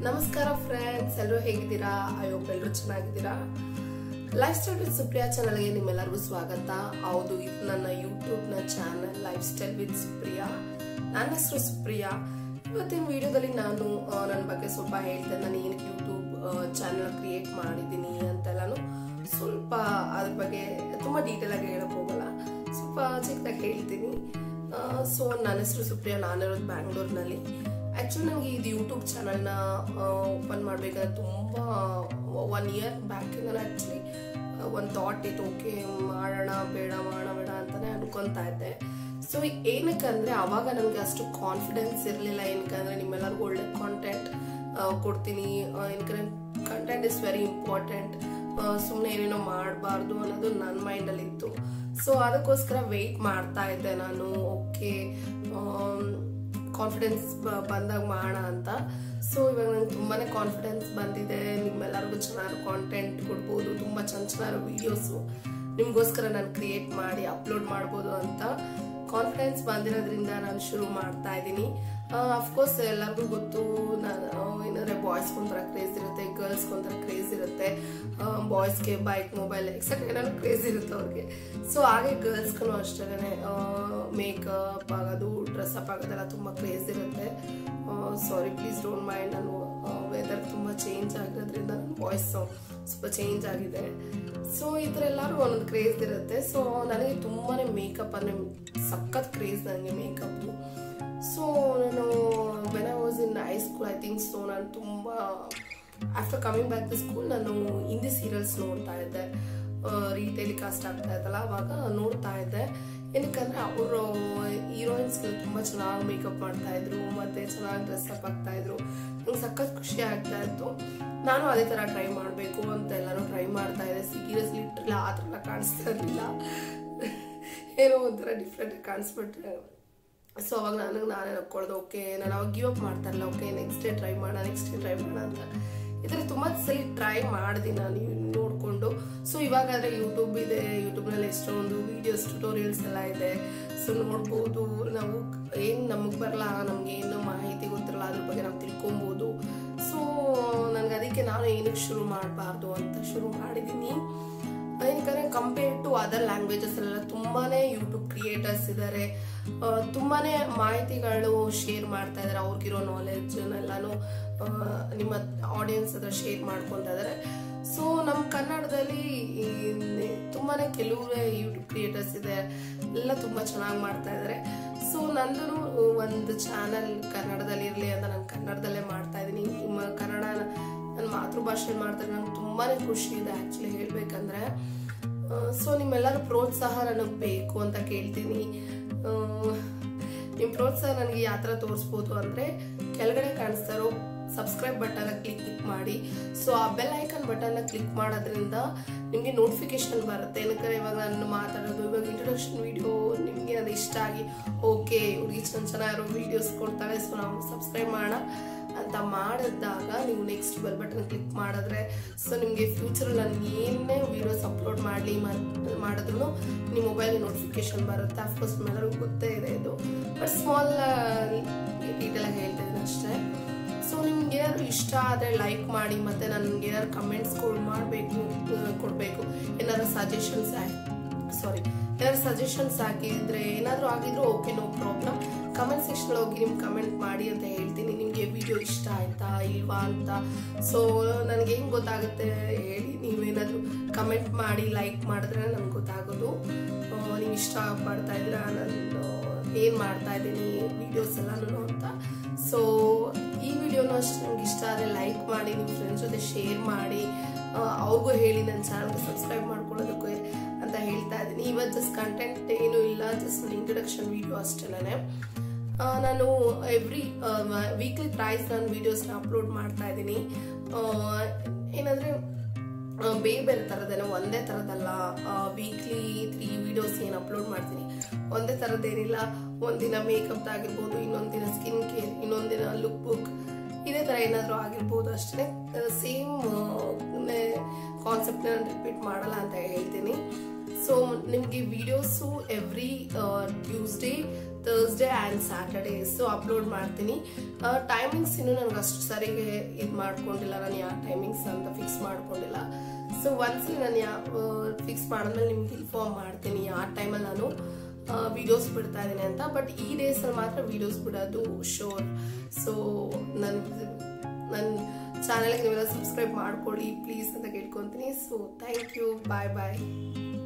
ನಮಸ್ಕಾರ ಫ್ರೆಂಡ್ಸ್ ಎಲ್ಲರೂ ಹೇಗಿದ್ದೀರಾ ಅಯ್ಯೋಪ್ ಎಲ್ಲರೂ ಚೆನ್ನಾಗಿದ್ದೀರಾ ಲೈಫ್ ಸ್ಟೈಲ್ ವಿತ್ ಸುಪ್ರಿಯಾ ಚಾನಲ್ಗೆ ನಿಮ್ಮೆಲ್ಲರಿಗೂ ಸ್ವಾಗತ ಹೌದು ಇದು ನನ್ನ ಯೂಟ್ಯೂಬ್ನ channel life style with Supriya ನನ್ನ ಹೆಸರು ಸುಪ್ರಿಯಾ ಇವತ್ತಿನ ವಿಡಿಯೋದಲ್ಲಿ ನಾನು ಆ, ನನ್ನ ಬಗ್ಗೆ ಸ್ವಲ್ಪ ಹೇಳ್ತೇನೆ ನಾನು ಏನಕ್ಕೆ ಯೂಟ್ಯೂಬ್ ಚಾನಲ್ ಕ್ರಿಯೇಟ್ ಮಾಡಿದ್ದೀನಿ ಅಂತೆಲ್ಲಾನು ಸ್ವಲ್ಪ ಅದ್ರ ಬಗ್ಗೆ ತುಂಬ ಡೀಟೇಲ್ ಆಗಿ ಹೇಳಕ್ ಹೋಗಲ್ಲ ಸ್ವಲ್ಪ ಚಿಕ್ಕದಾಗಿ ಹೇಳ್ತೀನಿ ಸೊ ನನ್ನ ಹೆಸರು ಸುಪ್ರಿಯಾ ನಾನಿರೋದು ಬ್ಯಾಂಗ್ಳೂರ್ನಲ್ಲಿ ಆ್ಯಕ್ಚುಲಿ ನನಗೆ ಇದು ಯೂಟ್ಯೂಬ್ ಚಾನಲ್ನ ಓಪನ್ ಮಾಡಬೇಕಾದ್ರೆ ತುಂಬ ಒನ್ ಇಯರ್ ಬ್ಯಾಕಿಂದ ಆ್ಯಕ್ಚುಲಿ ಒಂದು ಥಾಟ್ ಇತ್ತು ಓಕೆ ಮಾಡೋಣ ಬೇಡ ಮಾಡೋಣ ಬೇಡ ಅಂತಲೇ ಅನ್ಕೊತಾ ಇದ್ದೆ ಸೊ ಏನಕ್ಕೆ ಅಂದರೆ ಅವಾಗ ನನಗೆ ಅಷ್ಟು ಕಾನ್ಫಿಡೆನ್ಸ್ ಇರಲಿಲ್ಲ ಏನಕ್ಕೆ ಅಂದರೆ ನಿಮ್ಮೆಲ್ಲರಿಗೂ ಒಳ್ಳೆ ಕಾಂಟೆಂಟ್ ಕೊಡ್ತೀನಿ ಏನಕ್ಕೆ ಕಂಟೆಂಟ್ ಇಸ್ ವೆರಿ ಇಂಪಾರ್ಟೆಂಟ್ ಸುಮ್ಮನೆ ಏನೇನೋ ಮಾಡಬಾರ್ದು ಅನ್ನೋದು ನನ್ನ ಮೈಂಡಲ್ಲಿ ಇತ್ತು ಸೊ ಅದಕ್ಕೋಸ್ಕರ ವೆಯ್ಟ್ ಮಾಡ್ತಾ ಇದ್ದೆ ನಾನು ಓಕೆ ಕಾನ್ಫಿಡೆನ್ಸ್ ಬಂದಾಗ ಮಾಡೋಣ ಅಂತ ಸೊ ಇವಾಗ ನಂಗೆ ತುಂಬಾ ಕಾನ್ಫಿಡೆನ್ಸ್ ಬಂದಿದೆ ನಿಮ್ಮೆಲ್ಲರಿಗೂ ಚೆನ್ನಾಗಿ ಕಾಂಟೆಂಟ್ ಕೊಡ್ಬೋದು ತುಂಬ ಚೆನ್ನ ಚೆನ್ನಾಗಿರೋ ವೀಡಿಯೋಸು ನಿಮಗೋಸ್ಕರ ನಾನು ಕ್ರಿಯೇಟ್ ಮಾಡಿ ಅಪ್ಲೋಡ್ ಮಾಡ್ಬೋದು ಅಂತ ಕಾನ್ಫಿಡೆನ್ಸ್ ಬಂದಿರೋದ್ರಿಂದ ನಾನು ಶುರು ಮಾಡ್ತಾ ಇದ್ದೀನಿ ಅಫ್ಕೋರ್ಸ್ ಎಲ್ಲರಿಗೂ ಗೊತ್ತು ನಾನು ಏನಂದ್ರೆ ಬಾಯ್ಸ್ಗೆ ಒಂಥರ ಕ್ರೇಜ್ ಇರುತ್ತೆ ಗರ್ಲ್ಸ್ಗೆ ಒಂಥರ ಕ್ರೇಜ್ ಇರುತ್ತೆ ಬಾಯ್ಸ್ಗೆ ಬೈಕ್ ಮೊಬೈಲ್ ಎಕ್ಸೆಟ್ರಾ ಏನಾದ್ರು ಕ್ರೇಜ್ ಇರುತ್ತೆ ಅವ್ರಿಗೆ ಸೊ ಹಾಗೆ ಗರ್ಲ್ಸ್ಗೂ ಅಷ್ಟೇ ಮೇಕಪ್ ಆಗೋದು ಡ್ರೆಸ್ ಅಪ್ ಆಗೋದೆಲ್ಲ ತುಂಬ ಕ್ರೇಜ್ ಇರುತ್ತೆ ಸಾರಿ ಪ್ಲೀಸ್ ಡೋಂಟ್ ಮೈಂಡ್ ನಾನು ವೆದರ್ ತುಂಬ ಚೇಂಜ್ ಆಗಿರೋದ್ರಿಂದ ನನ್ನ ವಾಯ್ಸ್ ಸ್ವಲ್ಪ ಚೇಂಜ್ ಆಗಿದೆ ಸೊ ಈ ಥರ ಎಲ್ಲರೂ ಒಂದೊಂದು ಕ್ರೇಜ್ ಇರುತ್ತೆ ಸೊ ನನಗೆ ತುಂಬಾ ಮೇಕಪ್ ಅಂದರೆ ಸಖತ್ ಕ್ರೇಜ್ ನನಗೆ ಮೇಕಪ್ಪು ಸೊ ನಾನು when I was in high school I think so ನಾನು ತುಂಬ after coming back to school ನಾನು ಹಿಂದಿ ಸೀರಿಯಲ್ಸ್ ನೋಡ್ತಾ ಇದ್ದೆ ರೀಟೆಲಿಕಾಸ್ಟ್ ಆಗ್ತಾ ಇತ್ತಲ್ಲ ಅವಾಗ ನೋಡ್ತಾ ಇದ್ದೆ ಏನಕ್ಕಂದ್ರೆ ಅವರು ಹೀರೋಯಿನ್ಸ್ಗಳು ತುಂಬ ಚೆನ್ನಾಗಿ ಮೇಕಪ್ ಮಾಡ್ತಾ ಇದ್ರು ಮತ್ತೆ ಚೆನ್ನಾಗಿ ಡ್ರೆಸ್ ಅಪ್ ಆಗ್ತಾ ಇದ್ರು ನಂಗೆ ಸಖತ್ ಖುಷಿ ಆಗ್ತಾ ಇತ್ತು ನಾನು ಅದೇ ಥರ ಟ್ರೈ ಮಾಡಬೇಕು ಅಂತ ಎಲ್ಲರೂ ಟ್ರೈ ಮಾಡ್ತಾ ಇದ್ದೆ ಸೀರಿಯಸ್ಲಿ ಇಟ್ಟಿಲ್ಲ ಆ ಥರ ಎಲ್ಲ ಕಾಣಿಸ್ತಾ ಇರಲಿಲ್ಲ ಏನೋ ಒಂಥರ ಡಿಫ್ರೆಂಟ್ ಕಾಣಿಸ್ಬಿಟ್ರೆ ಸೊ ಅವಾಗ ನನಗೆ ನಾನೇ ನಕ್ಕೊಳ್ದು ಓಕೆ ನಾನು ಅವಾಗ ಗಿವ್ ಅಪ್ ಮಾಡ್ತಾ ಇರಲಿಲ್ಲ ಓಕೆ ನೆಕ್ಸ್ಟ್ ಡೇ ಟ್ರೈ ಮಾಡೋಣ ನೆಕ್ಸ್ಟ್ ಡೇ ಟ್ರೈ ಮಾಡೋಣ ಅಂತ ಈ ಥರ ತುಂಬ ಸಲ ಟ್ರೈ ಮಾಡಿದೆ ನಾನು ನೋಡಿಕೊಂಡು ಸೊ ಇವಾಗಾದರೆ ಯೂಟ್ಯೂಬ್ ಇದೆ ಯೂಟ್ಯೂಬ್ನಲ್ಲಿ ಎಷ್ಟೊಂದು ವೀಡಿಯೋಸ್ ಟ್ಯುಟೋರಿಯಲ್ಸ್ ಎಲ್ಲ ಇದೆ ಸೊ ನೋಡ್ಬೋದು ನಾವು ಏನು ನಮಗೆ ಬರಲ್ಲ ನಮ್ಗೆ ಏನು ಮಾಹಿತಿ ಗೊತ್ತಿರಲ್ಲ ಅದ್ರ ಬಗ್ಗೆ ನಾವು ತಿಳ್ಕೊಬೋದು ಸೊ ನನಗೆ ಅದಕ್ಕೆ ನಾನು ಏನಕ್ಕೆ ಶುರು ಮಾಡಬಾರ್ದು ಅಂತ ಶುರು ಮಾಡಿದ್ದೀನಿ ಏನಕ್ಕಂದ್ರೆ ಕಂಪೇರ್ ಟು ಅದರ್ ಲ್ಯಾಂಗ್ವೇಜಸ್ ಎಲ್ಲ ತುಂಬಾನೇ ಯೂಟ್ಯೂಬ್ ಕ್ರಿಯೇಟರ್ಸ್ ಇದ್ದಾರೆ ತುಂಬಾನೇ ಮಾಹಿತಿಗಳು ಶೇರ್ ಮಾಡ್ತಾ ಇದ್ದಾರೆ ಅವ್ರಿಗಿರೋ ನಾಲೆಡ್ಜ್ನೆಲ್ಲಾನು ನಿಮ್ಮ ಆಡಿಯನ್ಸ್ ಹತ್ರ ಶೇರ್ ಮಾಡ್ಕೊತಾ ಇದ್ದಾರೆ ಸೊ ನಮ್ಮ ಕನ್ನಡದಲ್ಲಿ ತುಂಬಾನೇ ಕೆಲವೇ ಯೂಟ್ಯೂಬ್ ಕ್ರಿಯೇಟರ್ಸ್ ಇದೆ ಎಲ್ಲ ತುಂಬಾ ಚೆನ್ನಾಗಿ ಮಾಡ್ತಾ ಇದ್ದಾರೆ ಸೊ ನಂದು ಒಂದು ಚಾನಲ್ ಕನ್ನಡದಲ್ಲಿ ಇರಲಿ ಅಂತ ನಾನು ಕನ್ನಡದಲ್ಲೇ ಮಾಡ್ತಾ ಇದ್ದೀನಿ ನಿಮ್ಮ ಕನ್ನಡ ನನ್ನ ಮಾತೃಭಾಷೆ ಮಾಡ್ತಾರೆ ನಂಗೆ ತುಂಬಾನೇ ಖುಷಿ ಇದೆ ಆ್ಯಕ್ಚುಲಿ ಹೇಳ್ಬೇಕಂದ್ರೆ ಸೊ ನಿಮ್ಮೆಲ್ಲರ ಪ್ರೋತ್ಸಾಹ ನನಗೆ ಬೇಕು ಅಂತ ಕೇಳ್ತೀನಿ ನಿಮ್ಮ ಪ್ರೋತ್ಸಾಹ ನನಗೆ ಯಾವ ಥರ ತೋರಿಸ್ಬೋದು ಅಂದರೆ ಕೆಳಗಡೆ ಕಾಣಿಸ್ತಾ ಇರೋ ಸಬ್ಸ್ಕ್ರೈಬ್ ಬಟನ್ ಕ್ಲಿಕ್ ಮಾಡಿ ಸೊ ಆ ಬೆಲ್ ಐಕನ್ ಬಟನ್ ಕ್ಲಿಕ್ ಮಾಡೋದ್ರಿಂದ ನಿಮಗೆ ನೋಟಿಫಿಕೇಶನ್ ಬರುತ್ತೆ ಏನಕ್ಕೆ ಇವಾಗ ನಾನು ಮಾತಾಡೋದು ಇವಾಗ ಇಂಟ್ರೊಡಕ್ಷನ್ ವಿಡಿಯೋ ನಿಮಗೆ ಅದು ಇಷ್ಟ ಆಗಿ ಓಕೆ ಹುಡುಗಿ ಚೆನ್ನ ಚೆನ್ನಾಗಿರೋ ವಿಡಿಯೋಸ್ ಕೊಡ್ತಾಳೆ ಸೊ ನಾವು ಸಬ್ಸ್ಕ್ರೈಬ್ ಮಾಡೋಣ ಅಂತ ಮಾಡಿದಾಗ ನೀವು ನೆಕ್ಸ್ಟ್ ಬೆಲ್ ಬಟನ್ ಕ್ಲಿಕ್ ಮಾಡಿದ್ರೆ ಸೊ ನಿಮಗೆ ಫ್ಯೂಚರ್ ನಾನು ಏನೇ ವೀಡಿಯೋಸ್ ಅಪ್ಲೋಡ್ ಮಾಡಲಿ ಮಾಡಿದ್ರು ನಿಮ್ಮ ಮೊಬೈಲ್ ನೋಟಿಫಿಕೇಶನ್ ಬರುತ್ತೆ ಅಫ್ಕೋರ್ಸ್ ನಿಮ್ಮೆಲ್ಲರಿಗೂ ಗೊತ್ತೇ ಇದೆ ಇದು ಬಟ್ ಸ್ಮಾಲ್ ಡೀಟೇಲ್ ಆಗಿ ಹೇಳ್ತಾ ಇದ್ದೀನಿ ಅಷ್ಟೇ ಸೊ ನಿಮ್ಗೆ ಏನಾದ್ರು ಇಷ್ಟ ಆದರೆ ಲೈಕ್ ಮಾಡಿ ಮತ್ತೆ ನನಗೆ ಏನಾದ್ರು ಕಮೆಂಟ್ಸ್ಗಳು ಮಾಡಬೇಕು ಕೊಡಬೇಕು ಏನಾದ್ರು ಸಜೆಷನ್ಸ್ ಸಾರಿ ಏನಾದ್ರು ಸಜೆಷನ್ಸ್ ಹಾಕಿದ್ರೆ ಏನಾದರೂ ಆಗಿದ್ರು okay no problem comment section ಹೋಗಿ ನಿಮ್ಗೆ ಕಮೆಂಟ್ ಮಾಡಿ ಅಂತ ಹೇಳ್ತೀನಿ ನಿಮಗೆ ವಿಡಿಯೋ ಇಷ್ಟ ಆಯ್ತಾ ಇಲ್ವಾ ಅಂತ ಸೊ ನನಗೆ ಹೆಂಗೆ ಗೊತ್ತಾಗುತ್ತೆ ಹೇಳಿ ನೀವೇನಾದರೂ ಕಮೆಂಟ್ ಮಾಡಿ ಲೈಕ್ ಮಾಡಿದ್ರೆ ನನಗೆ ಗೊತ್ತಾಗೋದು ನೀವು ಇಷ್ಟ ಪಡ್ತಾ ಇದ್ದೀರಾ ನಾನು ಏನು ಮಾಡ್ತಾ ಇದ್ದೀನಿ ವೀಡಿಯೋಸ್ ಎಲ್ಲನೂ ಅಂತ ಸೊ ಈ ವಿಡಿಯೋನು ಅಷ್ಟು ನಂಗೆ ಇಷ್ಟ ಆದರೆ ಲೈಕ್ ಮಾಡಿ ನಿಮ್ಮ ಫ್ರೆಂಡ್ಸ್ ಜೊತೆ ಶೇರ್ ಮಾಡಿ ಅವ್ರಿಗೂ ಹೇಳಿ ನನ್ನ ಚಾನಲ್ಗೆ ಸಬ್ಸ್ಕ್ರೈಬ್ ಮಾಡ್ಕೊಳ್ಳೋದಕ್ಕೆ ಅಂತ ಹೇಳ್ತಾ ಇದ್ದೀನಿ ಇವತ್ತು ಜಸ್ಟ್ ಕಂಟೆಂಟ್ ಏನೂ ಇಲ್ಲ ಜಸ್ಟ್ ಒಂದು ಇಂಟ್ರಡಕ್ಷನ್ ವಿಡಿಯೋ ಅಷ್ಟೇ ನಾನು ಎವ್ರಿ ವೀಕ್ಲಿ ಪ್ರೈಸ್ ನಾನು ವೀಡಿಯೋಸ್ನ ಅಪ್ಲೋಡ್ ಮಾಡ್ತಾ ಇದ್ದೀನಿ ಏನಂದರೆ ಬೇರೆ ಬೇರೆ ಥರದ್ದೇನೋ ಒಂದೇ ಥರದಲ್ಲ ವೀಕ್ಲಿ ತ್ರೀ ವಿಡಿಯೋಸ್ ಏನು ಅಪ್ಲೋಡ್ ಮಾಡ್ತೀನಿ ಒಂದೇ ಥರದ್ದೇನಿಲ್ಲ ಒಂದಿನ ಮೇಕಪ್ ಆಗಿರ್ಬೋದು ಇನ್ನೊಂದು ದಿನ ಸ್ಕಿನ್ ಕೇರ್ ಇನ್ನೊಂದು ದಿನ ಲುಕ್ ಬುಕ್ ಇದೇ ಥರ ಏನಾದರೂ ಆಗಿರ್ಬೋದು ಅಷ್ಟೇ ಸೇಮ್ ಕಾನ್ಸೆಪ್ಟ್ ನಾನು ರಿಪೀಟ್ ಮಾಡಲ್ಲ ಅಂತ ಹೇಳ್ತೀನಿ ಸೊ ನಿಮಗೆ videos every Tuesday Thursday and Saturday so upload ಮಾಡ್ತೀನಿ ಟೈಮಿಂಗ್ಸ್ ಇನ್ನೂ ನನಗೆ ಅಷ್ಟು ಸರಿಗೆ ಇದು ಮಾಡ್ಕೊಂಡಿಲ್ಲ ನಾನು ಯಾವ ಟೈಮಿಂಗ್ಸ್ ಅಂತ ಫಿಕ್ಸ್ ಮಾಡ್ಕೊಂಡಿಲ್ಲ ಸೊ ಒಂದ್ಸಲಿ ನಾನು ಯಾವ ಫಿಕ್ಸ್ ಮಾಡಿದ್ಮೇಲೆ ನಿಮ್ಗೆ ಇನ್ಫಾರ್ಮ್ ಮಾಡ್ತೀನಿ ಯಾವ ಟೈಮಲ್ಲಿ ನಾನು ವಿಡಿಯೋಸ್ ಬಿಡ್ತಾ ಇದ್ದೀನಿ ಅಂತ ಬಟ್ ಈ ಡೇಸಲ್ಲಿ ಮಾತ್ರ ವಿಡಿಯೋಸ್ ಬಿಡೋದು ಶೋರ್ ಸೊ ನನ್ನ ನನ್ನ ಚಾನಲ್ಗೆ ನೀವೆಲ್ಲ ಸಬ್ಸ್ಕ್ರೈಬ್ ಮಾಡ್ಕೊಳ್ಳಿ ಪ್ಲೀಸ್ ಅಂತ ಕೇಳ್ಕೊತೀನಿ so thank you bye bye